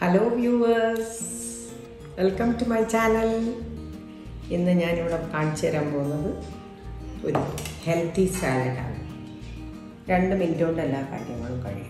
Hello viewers welcome to my channel ഇന്ന് ഞാനിവിടെ കാണിച്ചു തരാൻ പോകുന്നത് ഒരു ഹെൽത്തി സാലഡാണ് രണ്ട് മിനിറ്റ് കൊണ്ട് എല്ലാ കാര്യങ്ങളും കഴിയും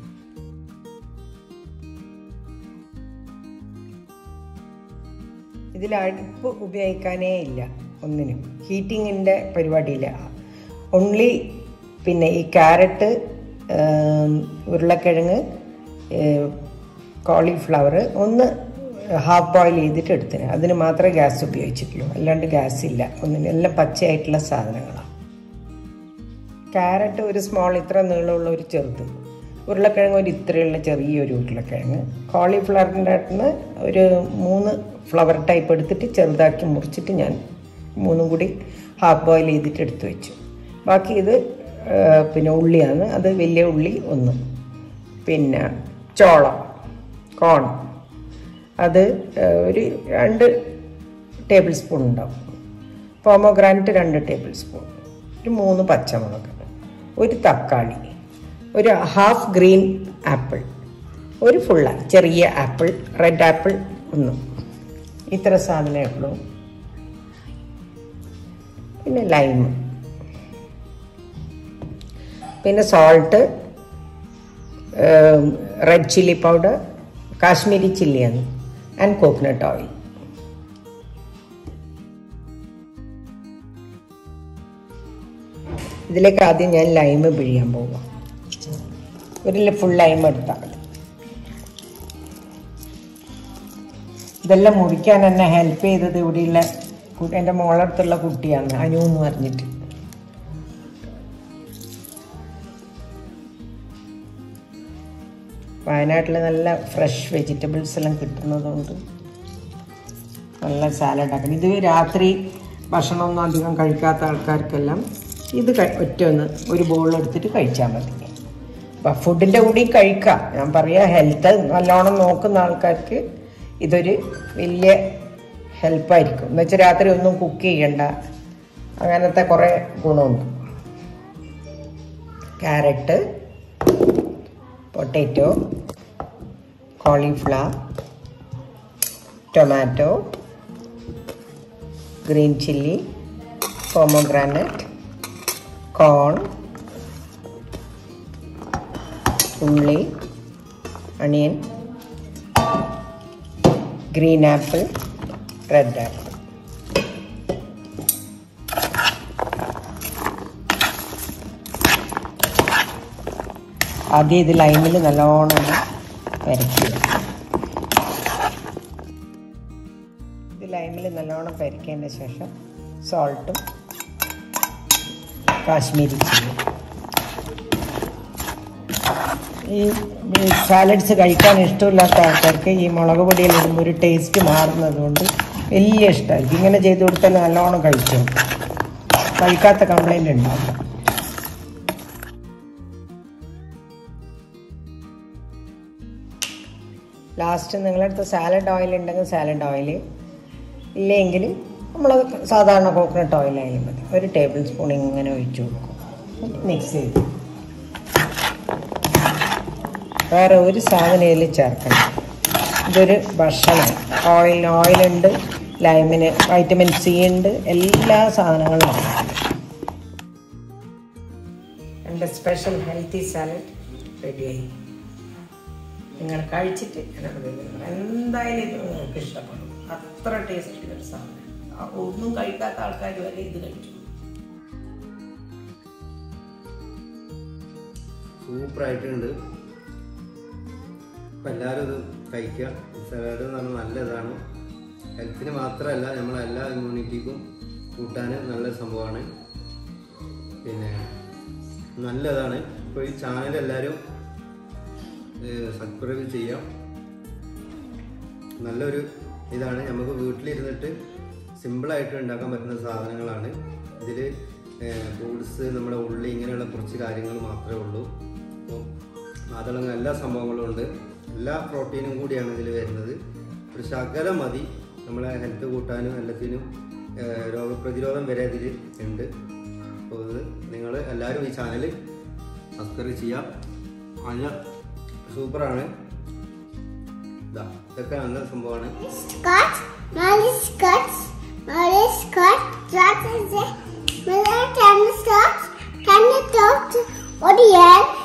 ഇതിൽ അടുപ്പ് ഉപയോഗിക്കാനേ ഇല്ല ഒന്നിനും ഹീറ്റിങ്ങിൻ്റെ പരിപാടിയില്ല ഓൺലി പിന്നെ ഈ ക്യാരറ്റ് ഉരുളക്കിഴങ്ങ് കോളിഫ്ലവർ ഒന്ന് ഹാഫ് ബോയിൽ ചെയ്തിട്ട് എടുത്തിന് അതിന് മാത്രമേ ഗ്യാസ് ഉപയോഗിച്ചിട്ടുള്ളൂ അല്ലാണ്ട് ഗ്യാസ് ഇല്ല ഒന്നിനും എല്ലാം പച്ചയായിട്ടുള്ള സാധനങ്ങളാണ് ക്യാരറ്റ് ഒരു സ്മോൾ ഇത്ര നീളമുള്ള ഒരു ചെറുത് ഉരുളക്കിഴങ്ങ് ഒരു ഇത്രയുള്ള ചെറിയൊരു ഉരുളക്കിഴങ്ങ് കോളിഫ്ലവറിൻ്റെ അടുത്ത് ഒരു മൂന്ന് ഫ്ലവർ ടൈപ്പ് എടുത്തിട്ട് ചെറുതാക്കി മുറിച്ചിട്ട് ഞാൻ മൂന്നും കൂടി ഹാഫ് ബോയിൽ ചെയ്തിട്ട് എടുത്തു വെച്ചു ബാക്കി ഇത് പിന്നെ ഉള്ളിയാണ് അത് വലിയ ഉള്ളി ഒന്ന് പിന്നെ ചോളം കോൺ അത് ഒരു രണ്ട് ടേബിൾ സ്പൂൺ ഉണ്ടാവും പോമോഗ്രാനറ്റ് രണ്ട് ടേബിൾ സ്പൂൺ ഒരു മൂന്ന് പച്ചമുളക് ഒരു തക്കാളി ഒരു ഹാഫ് ഗ്രീൻ ആപ്പിൾ ഒരു ഫുള്ള ചെറിയ ആപ്പിൾ റെഡ് ആപ്പിൾ ഒന്നും ഇത്ര സാധനമേ ഉള്ളൂ പിന്നെ ലൈം പിന്നെ salt red chilli powder Kashmiri ചില്ലിയാണ് ആൻഡ് കോക്കനട്ട് ഓയിൽ ഇതിലേക്ക് ആദ്യം ഞാൻ ലൈമ് പിഴിയാൻ പോവാം ഒരു ഫുൾ ലൈം എടുത്താൽ മതി ഇതെല്ലാം മുറിക്കാൻ എന്നെ ഹെൽപ്പ് ചെയ്തത് ഇവിടെയുള്ള എൻ്റെ മോളടുത്തുള്ള കുട്ടിയാണ് അനു എന്ന് പറഞ്ഞിട്ട് വയനാട്ടിൽ നല്ല ഫ്രഷ് വെജിറ്റബിൾസ് എല്ലാം കിട്ടുന്നതുകൊണ്ട് നല്ല സാലഡ് ആക്കണം ഇത് രാത്രി ഭക്ഷണമൊന്നും അധികം കഴിക്കാത്ത ആൾക്കാർക്കെല്ലാം ഇത് ഒറ്റ ഒന്ന് ഒരു ബോൾ എടുത്തിട്ട് കഴിച്ചാൽ മതി അപ്പം ഫുഡിൻ്റെ കൂടി കഴിക്കാം ഞാൻ പറയാ ഹെൽത്ത് നല്ലോണം നോക്കുന്ന ആൾക്കാർക്ക് ഇതൊരു വലിയ ഹെൽപ്പായിരിക്കും എന്ന് വെച്ചാൽ രാത്രി ഒന്നും കുക്ക് ചെയ്യണ്ട അങ്ങനത്തെ കുറേ ഗുണമുണ്ട് carrot potato cauliflower tomato green chilli pomegranate corn ഉള്ളി onion green apple red apple ആദ്യം ഇത് ലൈമിൽ നല്ലോണം പരക്കുക ഇത് ലൈമിൽ നല്ലോണം പരക്കിയതിൻ്റെ ശേഷം സോൾട്ടും കാശ്മീരി ചില്ലി ഈ സാലഡ്സ് കഴിക്കാൻ ഇഷ്ടമില്ലാത്ത ആൾക്കാർക്ക് ഈ മുളക് പൊടിയിലിടുമ്പോൾ ഒരു ടേസ്റ്റ് മാറുന്നത് കൊണ്ട് വലിയ ഇഷ്ടമായിരിക്കും ഇങ്ങനെ ചെയ്ത് കൊടുത്താൽ നല്ലോണം കഴിക്കും കഴിക്കാത്ത കംപ്ലൈൻറ്റ് ഉണ്ടാവില്ല ലാസ്റ്റ് നിങ്ങളടുത്ത് സാലഡ് ഓയിൽ ഉണ്ടെങ്കിൽ സാലഡ് ഓയിൽ ഇല്ലെങ്കിൽ നമ്മൾ സാധാരണ കോക്കനട്ട് ഓയിൽ ആയാലും മതി ഒരു ടേബിൾ സ്പൂൺ ഇങ്ങനെ ഒഴിച്ചു കൊടുക്കും മിക്സ് ചെയ്ത് വേറെ ഒരു സാധനം ഇതിൽ ചേർക്കണം ഇതൊരു ഭക്ഷണം ഓയിൽ ഓയിലുണ്ട് ലൈമിന് വൈറ്റമിൻ സി ഉണ്ട് എല്ലാ സാധനങ്ങളും എൻ്റെ സ്പെഷ്യൽ ഹെൽത്തി സാലഡ് റെഡിയായി നിങ്ങൾ കഴിച്ചിട്ട് എന്നോട് എന്തായാലും ഇത് നിങ്ങൾക്ക് ഇഷ്ടപ്പെടും അത്ര ടേസ്റ്റ് ഉള്ളൊരു സാധനം ഒന്നും കഴിക്കാത്ത ആൾക്കാർ വരെ ഇത് കഴിച്ചു സൂപ്പറായിട്ടുണ്ട് അപ്പം എല്ലാവരും ഇത് കഴിക്കുക സലാഡ് എന്ന് പറഞ്ഞാൽ നല്ലതാണ് ഹെൽത്തിന് മാത്രമല്ല നമ്മളെ എല്ലാ ഇമ്മ്യൂണിറ്റിക്കും കൂട്ടാൻ നല്ല സംഭവമാണ് പിന്നെ നല്ലതാണ് ഇപ്പോൾ ഈ ചാനൽ എല്ലാവരും സബ്സ്ക്രൈബ് ചെയ്യാം നല്ലൊരു ഇതാണ് നമുക്ക് വീട്ടിലിരുന്നിട്ട് സിമ്പിളായിട്ട് ഉണ്ടാക്കാൻ പറ്റുന്ന സാധനങ്ങളാണ് ഇതിൽ ഫ്രൂട്ട്സ് നമ്മുടെ ഉള്ളി ഇങ്ങനെയുള്ള കുറച്ച് കാര്യങ്ങൾ മാത്രമേ ഉള്ളൂ അപ്പോൾ മാതളങ്ങ എല്ലാ സംഭവങ്ങളും ഉണ്ട് എല്ലാ പ്രോട്ടീനും കൂടിയാണ് ഇതിൽ വരുന്നത് ഒരു ശകലം മതി നമ്മളെ ഹെൽത്ത് കൂട്ടാനും എല്ലാത്തിനും രോഗപ്രതിരോധം വരെ ഇതിൽ ഉണ്ട് അപ്പോൾ ഇത് നിങ്ങൾ എല്ലാവരും ഈ ചാനൽ സബ്സ്ക്രൈബ് ചെയ്യാം നല്ല സൂപ്പറാണ് ഇതാ ഇതൊക്കെ നല്ല സംഭവമാണ് Scott, Molly Scott, Molly Scott, Drat is it? Miller, Tanner Scott, Tanner Scott, Odian,